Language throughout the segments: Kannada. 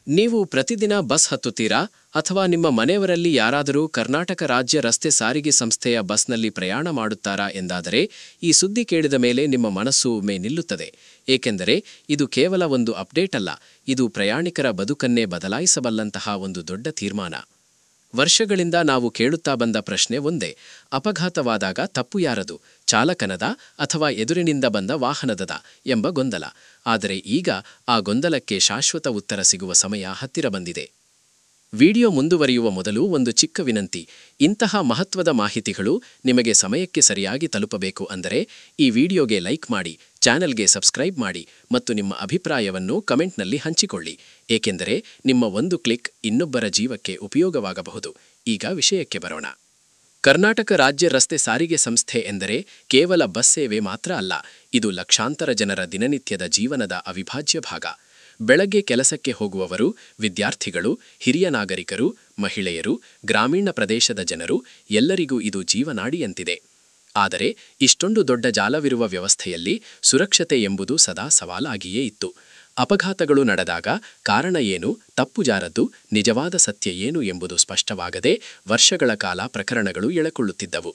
ನೀವು ಪ್ರತಿದಿನ ಬಸ್ ಹತ್ತುತ್ತೀರಾ ಅಥವಾ ನಿಮ್ಮ ಮನೆಯವರಲ್ಲಿ ಯಾರಾದರೂ ಕರ್ನಾಟಕ ರಾಜ್ಯ ರಸ್ತೆ ಸಾರಿಗೆ ಸಂಸ್ಥೆಯ ಬಸ್ನಲ್ಲಿ ಪ್ರಯಾಣ ಮಾಡುತ್ತಾರಾ ಎಂದಾದರೆ ಈ ಸುದ್ದಿ ಕೇಳಿದ ಮೇಲೆ ನಿಮ್ಮ ಮನಸ್ಸು ಒಮ್ಮೆ ನಿಲ್ಲುತ್ತದೆ ಏಕೆಂದರೆ ಇದು ಕೇವಲ ಒಂದು ಅಪ್ಡೇಟ್ ಅಲ್ಲ ಇದು ಪ್ರಯಾಣಿಕರ ಬದುಕನ್ನೇ ಬದಲಾಯಿಸಬಲ್ಲಂತಹ ಒಂದು ದೊಡ್ಡ ತೀರ್ಮಾನ ವರ್ಷಗಳಿಂದ ನಾವು ಕೇಳುತ್ತಾ ಬಂದ ಪ್ರಶ್ನೆ ಒಂದೇ ಅಪಘಾತವಾದಾಗ ತಪ್ಪು ಯಾರದು ಚಾಲಕನದ ಅಥವಾ ಎದುರಿನಿಂದ ಬಂದ ವಾಹನದದ ಎಂಬ ಗೊಂದಲ ಆದರೆ ಈಗ ಆ ಗೊಂದಲಕ್ಕೆ ಶಾಶ್ವತ ಉತ್ತರ ಸಿಗುವ ಸಮಯ ಹತ್ತಿರ ಬಂದಿದೆ ವಿಡಿಯೋ ಮುಂದುವರಿಯುವ ಮೊದಲು ಒಂದು ಚಿಕ್ಕ ವಿನಂತಿ ಇಂತಹ ಮಹತ್ವದ ಮಾಹಿತಿಗಳು ನಿಮಗೆ ಸಮಯಕ್ಕೆ ಸರಿಯಾಗಿ ತಲುಪಬೇಕು ಅಂದರೆ ಈ ವಿಡಿಯೋಗೆ ಲೈಕ್ ಮಾಡಿ ಚಾನೆಲ್ಗೆ ಸಬ್ಸ್ಕ್ರೈಬ್ ಮಾಡಿ ಮತ್ತು ನಿಮ್ಮ ಅಭಿಪ್ರಾಯವನ್ನು ಕಮೆಂಟ್ನಲ್ಲಿ ಹಂಚಿಕೊಳ್ಳಿ ಏಕೆಂದರೆ ನಿಮ್ಮ ಒಂದು ಕ್ಲಿಕ್ ಇನ್ನೊಬ್ಬರ ಜೀವಕ್ಕೆ ಉಪಯೋಗವಾಗಬಹುದು ಈಗ ವಿಷಯಕ್ಕೆ ಬರೋಣ ಕರ್ನಾಟಕ ರಾಜ್ಯ ರಸ್ತೆ ಸಾರಿಗೆ ಸಂಸ್ಥೆ ಎಂದರೆ ಕೇವಲ ಬಸ್ ಸೇವೆ ಮಾತ್ರ ಅಲ್ಲ ಇದು ಲಕ್ಷಾಂತರ ಜನರ ದಿನನಿತ್ಯದ ಜೀವನದ ಅವಿಭಾಜ್ಯ ಭಾಗ ಬೆಳಗ್ಗೆ ಕೆಲಸಕ್ಕೆ ಹೋಗುವವರು ವಿದ್ಯಾರ್ಥಿಗಳು ಹಿರಿಯ ನಾಗರಿಕರು ಮಹಿಳೆಯರು ಗ್ರಾಮೀಣ ಪ್ರದೇಶದ ಜನರು ಎಲ್ಲರಿಗೂ ಇದು ಜೀವನಾಡಿಯಂತಿದೆ ಆದರೆ ಇಷ್ಟೊಂದು ದೊಡ್ಡ ಜಾಲವಿರುವ ವ್ಯವಸ್ಥೆಯಲ್ಲಿ ಸುರಕ್ಷತೆ ಎಂಬುದು ಸದಾ ಸವಾಲಾಗಿಯೇ ಇತ್ತು ಅಪಘಾತಗಳು ನಡೆದಾಗ ಕಾರಣ ಏನು ತಪ್ಪು ಜಾರದ್ದು ನಿಜವಾದ ಸತ್ಯ ಏನು ಎಂಬುದು ಸ್ಪಷ್ಟವಾಗದೆ ವರ್ಷಗಳ ಕಾಲ ಪ್ರಕರಣಗಳು ಎಳಕೊಳ್ಳುತ್ತಿದ್ದವು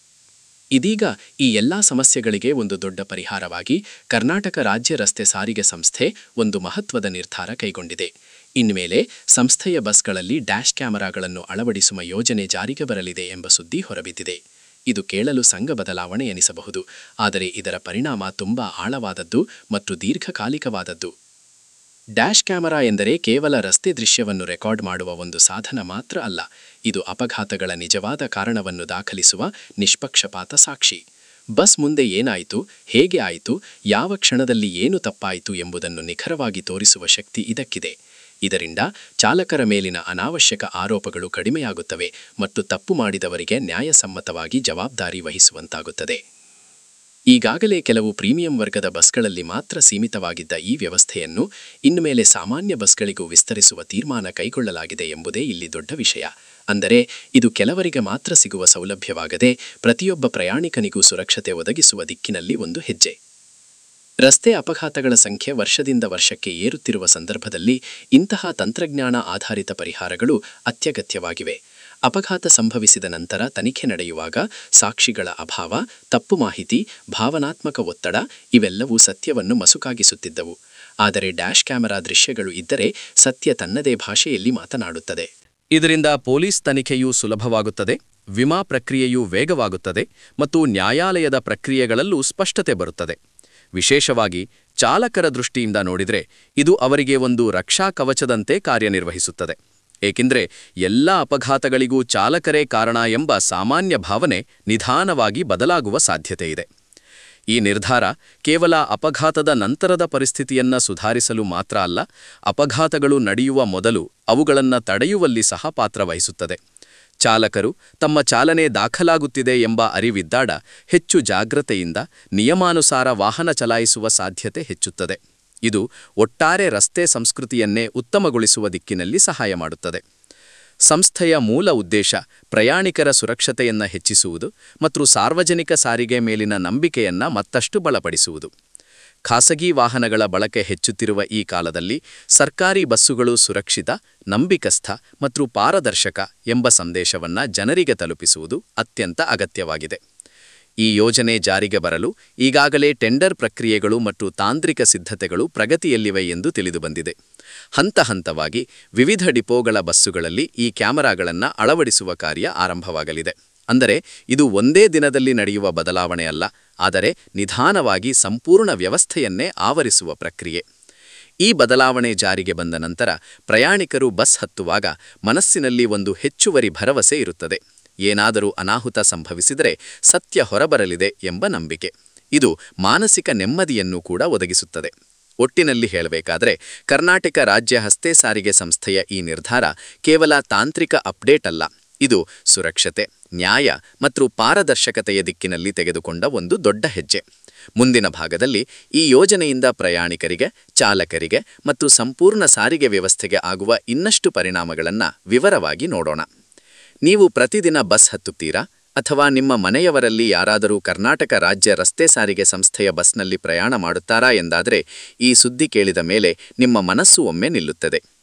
ಇದೀಗ ಈ ಎಲ್ಲಾ ಸಮಸ್ಯೆಗಳಿಗೆ ಒಂದು ದೊಡ್ಡ ಪರಿಹಾರವಾಗಿ ಕರ್ನಾಟಕ ರಾಜ್ಯ ರಸ್ತೆ ಸಾರಿಗೆ ಸಂಸ್ಥೆ ಒಂದು ಮಹತ್ವದ ನಿರ್ಧಾರ ಕೈಗೊಂಡಿದೆ ಇನ್ಮೇಲೆ ಸಂಸ್ಥೆಯ ಬಸ್ಗಳಲ್ಲಿ ಡ್ಯಾಶ್ ಕ್ಯಾಮೆರಾಗಳನ್ನು ಅಳವಡಿಸುವ ಯೋಜನೆ ಜಾರಿಗೆ ಬರಲಿದೆ ಎಂಬ ಸುದ್ದಿ ಹೊರಬಿದ್ದಿದೆ ಇದು ಕೇಳಲು ಸಂಘ ಬದಲಾವಣೆ ಎನಿಸಬಹುದು ಆದರೆ ಇದರ ಪರಿಣಾಮ ತುಂಬಾ ಆಳವಾದದ್ದು ಮತ್ತು ದೀರ್ಘಕಾಲಿಕವಾದದ್ದು ಡ್ಯಾಶ್ ಕ್ಯಾಮೆರಾ ಎಂದರೆ ಕೇವಲ ರಸ್ತೆ ದೃಶ್ಯವನ್ನು ರೆಕಾರ್ಡ್ ಮಾಡುವ ಒಂದು ಸಾಧನ ಮಾತ್ರ ಅಲ್ಲ ಇದು ಅಪಘಾತಗಳ ನಿಜವಾದ ಕಾರಣವನ್ನು ದಾಖಲಿಸುವ ನಿಷ್ಪಕ್ಷಪಾತ ಸಾಕ್ಷಿ ಬಸ್ ಮುಂದೆ ಏನಾಯಿತು ಹೇಗೆ ಆಯಿತು ಯಾವ ಕ್ಷಣದಲ್ಲಿ ಏನು ತಪ್ಪಾಯಿತು ಎಂಬುದನ್ನು ನಿಖರವಾಗಿ ತೋರಿಸುವ ಶಕ್ತಿ ಇದಕ್ಕಿದೆ ಇದರಿಂದ ಚಾಲಕರ ಮೇಲಿನ ಅನಾವಶ್ಯಕ ಆರೋಪಗಳು ಕಡಿಮೆಯಾಗುತ್ತವೆ ಮತ್ತು ತಪ್ಪು ಮಾಡಿದವರಿಗೆ ನ್ಯಾಯಸಮ್ಮತವಾಗಿ ಜವಾಬ್ದಾರಿ ವಹಿಸುವಂತಾಗುತ್ತದೆ ಈಗಾಗಲೇ ಕೆಲವು ಪ್ರೀಮಿಯಂ ವರ್ಗದ ಬಸ್ಗಳಲ್ಲಿ ಮಾತ್ರ ಸೀಮಿತವಾಗಿದ್ದ ಈ ವ್ಯವಸ್ಥೆಯನ್ನು ಇನ್ಮೇಲೆ ಸಾಮಾನ್ಯ ಬಸ್ಗಳಿಗೂ ವಿಸ್ತರಿಸುವ ತೀರ್ಮಾನ ಕೈಗೊಳ್ಳಲಾಗಿದೆ ಎಂಬುದೇ ಇಲ್ಲಿ ದೊಡ್ಡ ವಿಷಯ ಅಂದರೆ ಇದು ಕೆಲವರಿಗೆ ಮಾತ್ರ ಸಿಗುವ ಸೌಲಭ್ಯವಾಗದೆ ಪ್ರತಿಯೊಬ್ಬ ಪ್ರಯಾಣಿಕನಿಗೂ ಸುರಕ್ಷತೆ ಒದಗಿಸುವ ದಿಕ್ಕಿನಲ್ಲಿ ಒಂದು ಹೆಜ್ಜೆ ರಸ್ತೆ ಅಪಘಾತಗಳ ಸಂಖ್ಯೆ ವರ್ಷದಿಂದ ವರ್ಷಕ್ಕೆ ಏರುತ್ತಿರುವ ಸಂದರ್ಭದಲ್ಲಿ ಇಂತಹ ತಂತ್ರಜ್ಞಾನ ಆಧಾರಿತ ಪರಿಹಾರಗಳು ಅತ್ಯಗತ್ಯವಾಗಿವೆ ಅಪಘಾತ ಸಂಭವಿಸಿದ ನಂತರ ತನಿಖೆ ನಡೆಯುವಾಗ ಸಾಕ್ಷಿಗಳ ಅಭಾವ ತಪ್ಪು ಮಾಹಿತಿ ಭಾವನಾತ್ಮಕ ಒತ್ತಡ ಇವೆಲ್ಲವೂ ಸತ್ಯವನ್ನು ಮಸುಕಾಗಿಸುತ್ತಿದ್ದವು ಆದರೆ ಡ್ಯಾಶ್ ಕ್ಯಾಮೆರಾ ದೃಶ್ಯಗಳು ಇದ್ದರೆ ಸತ್ಯ ತನ್ನದೇ ಭಾಷೆಯಲ್ಲಿ ಮಾತನಾಡುತ್ತದೆ ಇದರಿಂದ ಪೊಲೀಸ್ ತನಿಖೆಯೂ ಸುಲಭವಾಗುತ್ತದೆ ವಿಮಾ ಪ್ರಕ್ರಿಯೆಯೂ ವೇಗವಾಗುತ್ತದೆ ಮತ್ತು ನ್ಯಾಯಾಲಯದ ಪ್ರಕ್ರಿಯೆಗಳಲ್ಲೂ ಸ್ಪಷ್ಟತೆ ಬರುತ್ತದೆ ವಿಶೇಷವಾಗಿ ಚಾಲಕರ ದೃಷ್ಟಿಯಿಂದ ನೋಡಿದರೆ ಇದು ಅವರಿಗೆ ಒಂದು ರಕ್ಷಾ ಕವಚದಂತೆ ಕಾರ್ಯನಿರ್ವಹಿಸುತ್ತದೆ ಏಕೆಂದರೆ ಎಲ್ಲ ಅಪಘಾತಗಳಿಗೂ ಚಾಲಕರೇ ಕಾರಣ ಎಂಬ ಸಾಮಾನ್ಯ ಭಾವನೆ ನಿಧಾನವಾಗಿ ಬದಲಾಗುವ ಸಾಧ್ಯತೆಯಿದೆ ಈ ನಿರ್ಧಾರ ಕೇವಲ ಅಪಘಾತದ ನಂತರದ ಪರಿಸ್ಥಿತಿಯನ್ನ ಸುಧಾರಿಸಲು ಮಾತ್ರ ಅಲ್ಲ ಅಪಘಾತಗಳು ನಡೆಯುವ ಮೊದಲು ಅವುಗಳನ್ನು ತಡೆಯುವಲ್ಲಿ ಸಹ ಪಾತ್ರವಹಿಸುತ್ತದೆ ಚಾಲಕರು ತಮ್ಮ ಚಾಲನೆ ದಾಖಲಾಗುತ್ತಿದೆ ಎಂಬ ಅರಿವಿದ್ದಾಡ ಹೆಚ್ಚು ಜಾಗ್ರತೆಯಿಂದ ನಿಯಮಾನುಸಾರ ವಾಹನ ಚಲಾಯಿಸುವ ಸಾಧ್ಯತೆ ಹೆಚ್ಚುತ್ತದೆ ಇದು ಒಟ್ಟಾರೆ ರಸ್ತೆ ಸಂಸ್ಕೃತಿಯನ್ನೇ ಉತ್ತಮಗೊಳಿಸುವ ದಿಕ್ಕಿನಲ್ಲಿ ಸಹಾಯ ಮಾಡುತ್ತದೆ ಸಂಸ್ಥೆಯ ಮೂಲ ಉದ್ದೇಶ ಪ್ರಯಾಣಿಕರ ಸುರಕ್ಷತೆಯನ್ನ ಹೆಚ್ಚಿಸುವುದು ಮತ್ತು ಸಾರ್ವಜನಿಕ ಸಾರಿಗೆ ಮೇಲಿನ ನಂಬಿಕೆಯನ್ನ ಮತ್ತಷ್ಟು ಬಲಪಡಿಸುವುದು ಖಾಸಗಿ ವಾಹನಗಳ ಬಳಕೆ ಹೆಚ್ಚುತ್ತಿರುವ ಈ ಕಾಲದಲ್ಲಿ ಸರ್ಕಾರಿ ಬಸ್ಸುಗಳು ಸುರಕ್ಷಿತ ನಂಬಿಕಸ್ಥ ಮತ್ತು ಪಾರದರ್ಶಕ ಎಂಬ ಸಂದೇಶವನ್ನ ಜನರಿಗೆ ತಲುಪಿಸುವುದು ಅತ್ಯಂತ ಅಗತ್ಯವಾಗಿದೆ ಈ ಯೋಜನೆ ಜಾರಿಗೆ ಬರಲು ಈಗಾಗಲೇ ಟೆಂಡರ್ ಪ್ರಕ್ರಿಯೆಗಳು ಮತ್ತು ತಾಂತ್ರಿಕ ಸಿದ್ಧತೆಗಳು ಪ್ರಗತಿಯಲ್ಲಿವೆ ಎಂದು ತಿಳಿದುಬಂದಿದೆ ಹಂತ ಹಂತವಾಗಿ ವಿವಿಧ ಡಿಪೋಗಳ ಬಸ್ಸುಗಳಲ್ಲಿ ಈ ಕ್ಯಾಮೆರಾಗಳನ್ನು ಅಳವಡಿಸುವ ಕಾರ್ಯ ಆರಂಭವಾಗಲಿದೆ ಅಂದರೆ ಇದು ಒಂದೇ ದಿನದಲ್ಲಿ ನಡೆಯುವ ಬದಲಾವಣೆ ಅಲ್ಲ ಆದರೆ ನಿಧಾನವಾಗಿ ಸಂಪೂರ್ಣ ವ್ಯವಸ್ಥೆಯನ್ನೇ ಆವರಿಸುವ ಪ್ರಕ್ರಿಯೆ ಈ ಬದಲಾವಣೆ ಜಾರಿಗೆ ಬಂದ ನಂತರ ಪ್ರಯಾಣಿಕರು ಬಸ್ ಹತ್ತುವಾಗ ಮನಸ್ಸಿನಲ್ಲಿ ಒಂದು ಹೆಚ್ಚುವರಿ ಭರವಸೆ ಇರುತ್ತದೆ ಏನಾದರೂ ಅನಾಹುತ ಸಂಭವಿಸಿದರೆ ಸತ್ಯ ಹೊರಬರಲಿದೆ ಎಂಬ ನಂಬಿಕೆ ಇದು ಮಾನಸಿಕ ನೆಮ್ಮದಿಯನ್ನು ಕೂಡ ಒದಗಿಸುತ್ತದೆ ಒಟ್ಟಿನಲ್ಲಿ ಹೇಳಬೇಕಾದರೆ ಕರ್ನಾಟಕ ರಾಜ್ಯ ಹಸ್ತೆ ಸಾರಿಗೆ ಸಂಸ್ಥೆಯ ಈ ನಿರ್ಧಾರ ಕೇವಲ ತಾಂತ್ರಿಕ ಅಪ್ಡೇಟ್ ಅಲ್ಲ ಇದು ಸುರಕ್ಷತೆ ನ್ಯಾಯ ಮತ್ತು ಪಾರದರ್ಶಕತೆಯ ದಿಕ್ಕಿನಲ್ಲಿ ತೆಗೆದುಕೊಂಡ ಒಂದು ದೊಡ್ಡ ಹೆಜ್ಜೆ ಮುಂದಿನ ಭಾಗದಲ್ಲಿ ಈ ಯೋಜನೆಯಿಂದ ಪ್ರಯಾಣಿಕರಿಗೆ ಚಾಲಕರಿಗೆ ಮತ್ತು ಸಂಪೂರ್ಣ ಸಾರಿಗೆ ವ್ಯವಸ್ಥೆಗೆ ಆಗುವ ಇನ್ನಷ್ಟು ಪರಿಣಾಮಗಳನ್ನು ವಿವರವಾಗಿ ನೋಡೋಣ ನೀವು ಪ್ರತಿದಿನ ಬಸ್ ಹತ್ತುತ್ತೀರಾ ಅಥವಾ ನಿಮ್ಮ ಮನೆಯವರಲ್ಲಿ ಯಾರಾದರೂ ಕರ್ನಾಟಕ ರಾಜ್ಯ ರಸ್ತೆ ಸಾರಿಗೆ ಸಂಸ್ಥೆಯ ಬಸ್ನಲ್ಲಿ ಪ್ರಯಾಣ ಮಾಡುತ್ತಾರಾ ಎಂದಾದರೆ ಈ ಸುದ್ದಿ ಕೇಳಿದ ಮೇಲೆ ನಿಮ್ಮ ಮನಸ್ಸು ಒಮ್ಮೆ ನಿಲ್ಲುತ್ತದೆ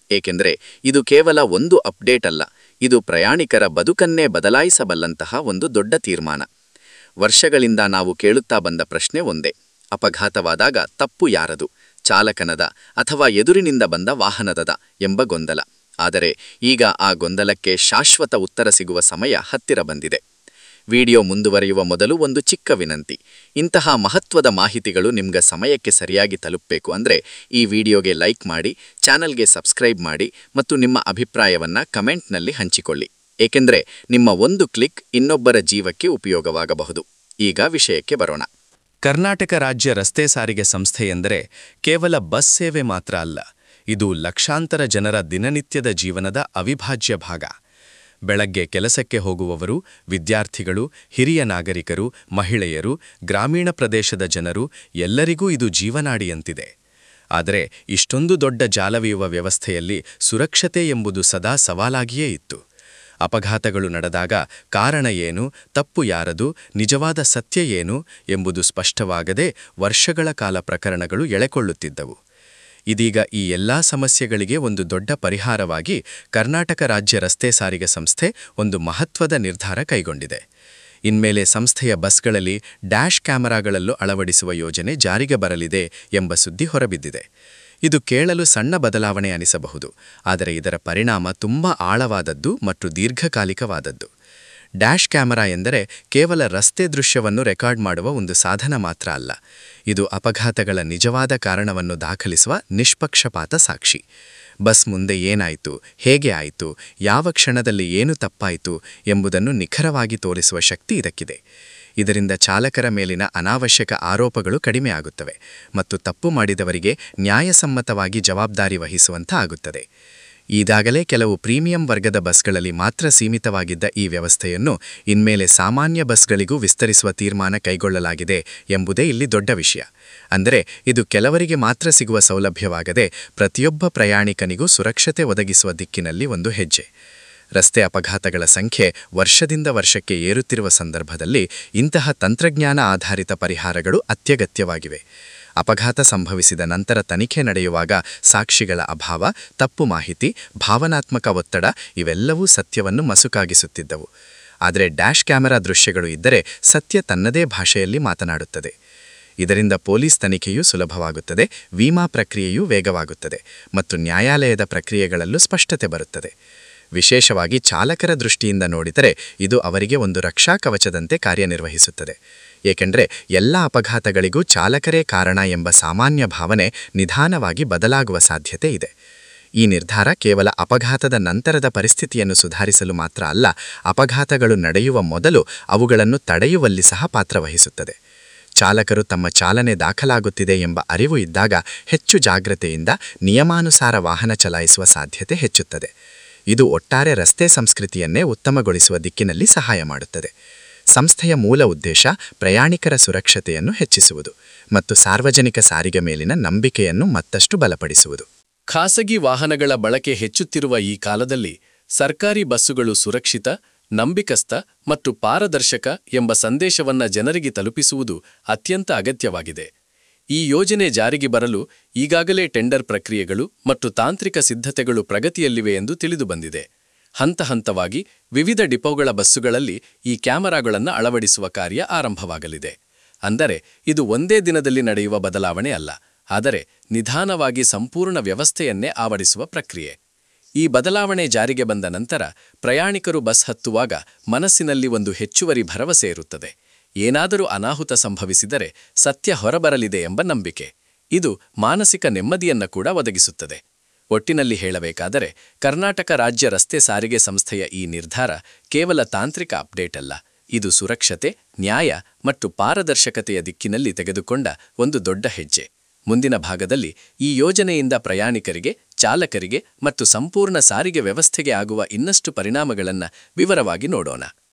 ಏಕೆಂದರೆ ಇದು ಕೇವಲ ಒಂದು ಅಪ್ಡೇಟ್ ಅಲ್ಲ ಇದು ಪ್ರಯಾಣಿಕರ ಬದುಕನ್ನೇ ಬದಲಾಯಿಸಬಲ್ಲಂತಹ ಒಂದು ದೊಡ್ಡ ತೀರ್ಮಾನ ವರ್ಷಗಳಿಂದ ನಾವು ಕೇಳುತ್ತಾ ಬಂದ ಪ್ರಶ್ನೆ ಒಂದೇ ಅಪಘಾತವಾದಾಗ ತಪ್ಪು ಯಾರದು ಚಾಲಕನದ ಅಥವಾ ಎದುರಿನಿಂದ ಬಂದ ವಾಹನದದ ಎಂಬ ಗೊಂದಲ ಆದರೆ ಈಗ ಆ ಗೊಂದಲಕ್ಕೆ ಶಾಶ್ವತ ಉತ್ತರ ಸಿಗುವ ಸಮಯ ಹತ್ತಿರ ಬಂದಿದೆ ವಿಡಿಯೋ ಮುಂದುವರಿಯುವ ಮೊದಲು ಒಂದು ಚಿಕ್ಕ ವಿನಂತಿ ಇಂತಹ ಮಹತ್ವದ ಮಾಹಿತಿಗಳು ನಿಮ್ಗೆ ಸಮಯಕ್ಕೆ ಸರಿಯಾಗಿ ತಲುಪಬೇಕು ಅಂದರೆ ಈ ವಿಡಿಯೋಗೆ ಲೈಕ್ ಮಾಡಿ ಚಾನಲ್ಗೆ ಸಬ್ಸ್ಕ್ರೈಬ್ ಮಾಡಿ ಮತ್ತು ನಿಮ್ಮ ಅಭಿಪ್ರಾಯವನ್ನ ಕಮೆಂಟ್ನಲ್ಲಿ ಹಂಚಿಕೊಳ್ಳಿ ಏಕೆಂದರೆ ನಿಮ್ಮ ಒಂದು ಕ್ಲಿಕ್ ಇನ್ನೊಬ್ಬರ ಜೀವಕ್ಕೆ ಉಪಯೋಗವಾಗಬಹುದು ಈಗ ವಿಷಯಕ್ಕೆ ಬರೋಣ ಕರ್ನಾಟಕ ರಾಜ್ಯ ರಸ್ತೆ ಸಾರಿಗೆ ಸಂಸ್ಥೆ ಎಂದರೆ ಕೇವಲ ಬಸ್ ಸೇವೆ ಮಾತ್ರ ಅಲ್ಲ ಇದು ಲಕ್ಷಾಂತರ ಜನರ ದಿನನಿತ್ಯದ ಜೀವನದ ಅವಿಭಾಜ್ಯ ಭಾಗ ಬೆಳಗ್ಗೆ ಕೆಲಸಕ್ಕೆ ಹೋಗುವವರು ವಿದ್ಯಾರ್ಥಿಗಳು ಹಿರಿಯ ನಾಗರಿಕರು ಮಹಿಳೆಯರು ಗ್ರಾಮೀಣ ಪ್ರದೇಶದ ಜನರು ಎಲ್ಲರಿಗೂ ಇದು ಜೀವನಾಡಿಯಂತಿದೆ ಆದರೆ ಇಷ್ಟೊಂದು ದೊಡ್ಡ ಜಾಲವಿಯುವ ವ್ಯವಸ್ಥೆಯಲ್ಲಿ ಸುರಕ್ಷತೆ ಎಂಬುದು ಸದಾ ಸವಾಲಾಗಿಯೇ ಇತ್ತು ಅಪಘಾತಗಳು ನಡೆದಾಗ ಕಾರಣ ಏನು ತಪ್ಪು ಯಾರದು ನಿಜವಾದ ಸತ್ಯ ಏನು ಎಂಬುದು ಸ್ಪಷ್ಟವಾಗದೆ ವರ್ಷಗಳ ಕಾಲ ಪ್ರಕರಣಗಳು ಎಳೆಕೊಳ್ಳುತ್ತಿದ್ದವು ಇದೀಗ ಈ ಎಲ್ಲಾ ಸಮಸ್ಯೆಗಳಿಗೆ ಒಂದು ದೊಡ್ಡ ಪರಿಹಾರವಾಗಿ ಕರ್ನಾಟಕ ರಾಜ್ಯ ರಸ್ತೆ ಸಾರಿಗೆ ಸಂಸ್ಥೆ ಒಂದು ಮಹತ್ವದ ನಿರ್ಧಾರ ಕೈಗೊಂಡಿದೆ ಇನ್ಮೇಲೆ ಸಂಸ್ಥೆಯ ಬಸ್ಗಳಲ್ಲಿ ಡ್ಯಾಶ್ ಕ್ಯಾಮೆರಾಗಳಲ್ಲೂ ಅಳವಡಿಸುವ ಯೋಜನೆ ಜಾರಿಗೆ ಬರಲಿದೆ ಎಂಬ ಸುದ್ದಿ ಹೊರಬಿದ್ದಿದೆ ಇದು ಕೇಳಲು ಸಣ್ಣ ಬದಲಾವಣೆ ಅನಿಸಬಹುದು ಆದರೆ ಇದರ ಪರಿಣಾಮ ತುಂಬ ಆಳವಾದದ್ದು ಮತ್ತು ದೀರ್ಘಕಾಲಿಕವಾದದ್ದು ಡ್ಯಾಶ್ ಕ್ಯಾಮೆರಾ ಎಂದರೆ ಕೇವಲ ರಸ್ತೆ ದೃಶ್ಯವನ್ನು ರೆಕಾರ್ಡ್ ಮಾಡುವ ಒಂದು ಸಾಧನ ಮಾತ್ರ ಅಲ್ಲ ಇದು ಅಪಘಾತಗಳ ನಿಜವಾದ ಕಾರಣವನ್ನು ದಾಖಲಿಸುವ ನಿಷ್ಪಕ್ಷಪಾತ ಸಾಕ್ಷಿ ಬಸ್ ಮುಂದೆ ಏನಾಯಿತು ಹೇಗೆ ಆಯಿತು ಯಾವ ಕ್ಷಣದಲ್ಲಿ ಏನು ತಪ್ಪಾಯಿತು ಎಂಬುದನ್ನು ನಿಖರವಾಗಿ ತೋರಿಸುವ ಶಕ್ತಿ ಇದಕ್ಕಿದೆ ಇದರಿಂದ ಚಾಲಕರ ಮೇಲಿನ ಅನಾವಶ್ಯಕ ಆರೋಪಗಳು ಕಡಿಮೆಯಾಗುತ್ತವೆ ಮತ್ತು ತಪ್ಪು ಮಾಡಿದವರಿಗೆ ನ್ಯಾಯಸಮ್ಮತವಾಗಿ ಜವಾಬ್ದಾರಿ ವಹಿಸುವಂತ ಆಗುತ್ತದೆ ಈಗಾಗಲೇ ಕೆಲವು ಪ್ರೀಮಿಯಂ ವರ್ಗದ ಬಸ್ಗಳಲ್ಲಿ ಮಾತ್ರ ಸೀಮಿತವಾಗಿದ್ದ ಈ ವ್ಯವಸ್ಥೆಯನ್ನು ಇನ್ಮೇಲೆ ಸಾಮಾನ್ಯ ಬಸ್ಗಳಿಗೂ ವಿಸ್ತರಿಸುವ ತೀರ್ಮಾನ ಕೈಗೊಳ್ಳಲಾಗಿದೆ ಎಂಬುದೇ ಇಲ್ಲಿ ದೊಡ್ಡ ವಿಷಯ ಅಂದರೆ ಇದು ಕೆಲವರಿಗೆ ಮಾತ್ರ ಸಿಗುವ ಸೌಲಭ್ಯವಾಗದೆ ಪ್ರತಿಯೊಬ್ಬ ಪ್ರಯಾಣಿಕನಿಗೂ ಸುರಕ್ಷತೆ ಒದಗಿಸುವ ದಿಕ್ಕಿನಲ್ಲಿ ಒಂದು ಹೆಜ್ಜೆ ರಸ್ತೆ ಅಪಘಾತಗಳ ಸಂಖ್ಯೆ ವರ್ಷದಿಂದ ವರ್ಷಕ್ಕೆ ಏರುತ್ತಿರುವ ಸಂದರ್ಭದಲ್ಲಿ ಇಂತಹ ತಂತ್ರಜ್ಞಾನ ಆಧಾರಿತ ಪರಿಹಾರಗಳು ಅತ್ಯಗತ್ಯವಾಗಿವೆ ಅಪಘಾತ ಸಂಭವಿಸಿದ ನಂತರ ತನಿಖೆ ನಡೆಯುವಾಗ ಸಾಕ್ಷಿಗಳ ಅಭಾವ ತಪ್ಪು ಮಾಹಿತಿ ಭಾವನಾತ್ಮಕ ಒತ್ತಡ ಇವೆಲ್ಲವೂ ಸತ್ಯವನ್ನು ಮಸುಕಾಗಿಸುತ್ತಿದ್ದವು ಆದರೆ ಡ್ಯಾಶ್ ಕ್ಯಾಮೆರಾ ದೃಶ್ಯಗಳು ಇದ್ದರೆ ಸತ್ಯ ತನ್ನದೇ ಭಾಷೆಯಲ್ಲಿ ಮಾತನಾಡುತ್ತದೆ ಇದರಿಂದ ಪೊಲೀಸ್ ತನಿಖೆಯೂ ಸುಲಭವಾಗುತ್ತದೆ ವಿಮಾ ಪ್ರಕ್ರಿಯೆಯೂ ವೇಗವಾಗುತ್ತದೆ ಮತ್ತು ನ್ಯಾಯಾಲಯದ ಪ್ರಕ್ರಿಯೆಗಳಲ್ಲೂ ಸ್ಪಷ್ಟತೆ ಬರುತ್ತದೆ ವಿಶೇಷವಾಗಿ ಚಾಲಕರ ದೃಷ್ಟಿಯಿಂದ ನೋಡಿದರೆ ಇದು ಅವರಿಗೆ ಒಂದು ರಕ್ಷಾ ಕವಚದಂತೆ ಕಾರ್ಯನಿರ್ವಹಿಸುತ್ತದೆ ಏಕೆಂದರೆ ಎಲ್ಲ ಅಪಘಾತಗಳಿಗೂ ಚಾಲಕರೇ ಕಾರಣ ಎಂಬ ಸಾಮಾನ್ಯ ಭಾವನೆ ನಿಧಾನವಾಗಿ ಬದಲಾಗುವ ಸಾಧ್ಯತೆ ಇದೆ ಈ ನಿರ್ಧಾರ ಕೇವಲ ಅಪಘಾತದ ನಂತರದ ಪರಿಸ್ಥಿತಿಯನ್ನು ಸುಧಾರಿಸಲು ಮಾತ್ರ ಅಲ್ಲ ಅಪಘಾತಗಳು ನಡೆಯುವ ಮೊದಲು ಅವುಗಳನ್ನು ತಡೆಯುವಲ್ಲಿ ಸಹ ಪಾತ್ರವಹಿಸುತ್ತದೆ ಚಾಲಕರು ತಮ್ಮ ಚಾಲನೆ ದಾಖಲಾಗುತ್ತಿದೆ ಎಂಬ ಅರಿವು ಇದ್ದಾಗ ಹೆಚ್ಚು ಜಾಗ್ರತೆಯಿಂದ ನಿಯಮಾನುಸಾರ ವಾಹನ ಚಲಾಯಿಸುವ ಸಾಧ್ಯತೆ ಹೆಚ್ಚುತ್ತದೆ ಇದು ಒಟ್ಟಾರೆ ರಸ್ತೆ ಸಂಸ್ಕೃತಿಯನ್ನೇ ಉತ್ತಮಗೊಳಿಸುವ ದಿಕ್ಕಿನಲ್ಲಿ ಸಹಾಯ ಮಾಡುತ್ತದೆ ಸಂಸ್ಥೆಯ ಮೂಲ ಉದ್ದೇಶ ಪ್ರಯಾಣಿಕರ ಸುರಕ್ಷತೆಯನ್ನು ಹೆಚ್ಚಿಸುವುದು ಮತ್ತು ಸಾರ್ವಜನಿಕ ಸಾರಿಗೆ ಮೇಲಿನ ನಂಬಿಕೆಯನ್ನು ಮತ್ತಷ್ಟು ಬಲಪಡಿಸುವುದು ಖಾಸಗಿ ವಾಹನಗಳ ಬಳಕೆ ಹೆಚ್ಚುತ್ತಿರುವ ಈ ಕಾಲದಲ್ಲಿ ಸರ್ಕಾರಿ ಬಸ್ಸುಗಳು ಸುರಕ್ಷಿತ ನಂಬಿಕಸ್ಥ ಮತ್ತು ಪಾರದರ್ಶಕ ಎಂಬ ಸಂದೇಶವನ್ನ ಜನರಿಗೆ ತಲುಪಿಸುವುದು ಅತ್ಯಂತ ಅಗತ್ಯವಾಗಿದೆ ಈ ಯೋಜನೆ ಜಾರಿಗೆ ಬರಲು ಈಗಾಗಲೇ ಟೆಂಡರ್ ಪ್ರಕ್ರಿಯೆಗಳು ಮತ್ತು ತಾಂತ್ರಿಕ ಸಿದ್ಧತೆಗಳು ಪ್ರಗತಿಯಲ್ಲಿವೆ ಎಂದು ತಿಳಿದುಬಂದಿದೆ ಹಂತ ಹಂತವಾಗಿ ವಿವಿಧ ಡಿಪೋಗಳ ಬಸ್ಸುಗಳಲ್ಲಿ ಈ ಕ್ಯಾಮೆರಾಗಳನ್ನು ಅಳವಡಿಸುವ ಕಾರ್ಯ ಆರಂಭವಾಗಲಿದೆ ಅಂದರೆ ಇದು ಒಂದೇ ದಿನದಲ್ಲಿ ನಡೆಯುವ ಬದಲಾವಣೆ ಅಲ್ಲ ಆದರೆ ನಿಧಾನವಾಗಿ ಸಂಪೂರ್ಣ ವ್ಯವಸ್ಥೆಯನ್ನೇ ಆವಡಿಸುವ ಪ್ರಕ್ರಿಯೆ ಈ ಬದಲಾವಣೆ ಜಾರಿಗೆ ಬಂದ ನಂತರ ಪ್ರಯಾಣಿಕರು ಬಸ್ ಹತ್ತುವಾಗ ಮನಸ್ಸಿನಲ್ಲಿ ಒಂದು ಹೆಚ್ಚುವರಿ ಭರವಸೆ ಇರುತ್ತದೆ ಏನಾದರೂ ಅನಾಹುತ ಸಂಭವಿಸಿದರೆ ಸತ್ಯ ಹೊರಬರಲಿದೆ ಎಂಬ ನಂಬಿಕೆ ಇದು ಮಾನಸಿಕ ನೆಮ್ಮದಿಯನ್ನ ಕೂಡ ಒದಗಿಸುತ್ತದೆ ಒಟ್ಟಿನಲ್ಲಿ ಹೇಳಬೇಕಾದರೆ ಕರ್ನಾಟಕ ರಾಜ್ಯ ರಸ್ತೆ ಸಾರಿಗೆ ಸಂಸ್ಥೆಯ ಈ ನಿರ್ಧಾರ ಕೇವಲ ತಾಂತ್ರಿಕ ಅಪ್ಡೇಟ್ ಅಲ್ಲ ಇದು ಸುರಕ್ಷತೆ ನ್ಯಾಯ ಮತ್ತು ಪಾರದರ್ಶಕತೆಯ ದಿಕ್ಕಿನಲ್ಲಿ ತೆಗೆದುಕೊಂಡ ಒಂದು ದೊಡ್ಡ ಹೆಜ್ಜೆ ಮುಂದಿನ ಭಾಗದಲ್ಲಿ ಈ ಯೋಜನೆಯಿಂದ ಪ್ರಯಾಣಿಕರಿಗೆ ಚಾಲಕರಿಗೆ ಮತ್ತು ಸಂಪೂರ್ಣ ಸಾರಿಗೆ ವ್ಯವಸ್ಥೆಗೆ ಆಗುವ ಇನ್ನಷ್ಟು ಪರಿಣಾಮಗಳನ್ನು ವಿವರವಾಗಿ ನೋಡೋಣ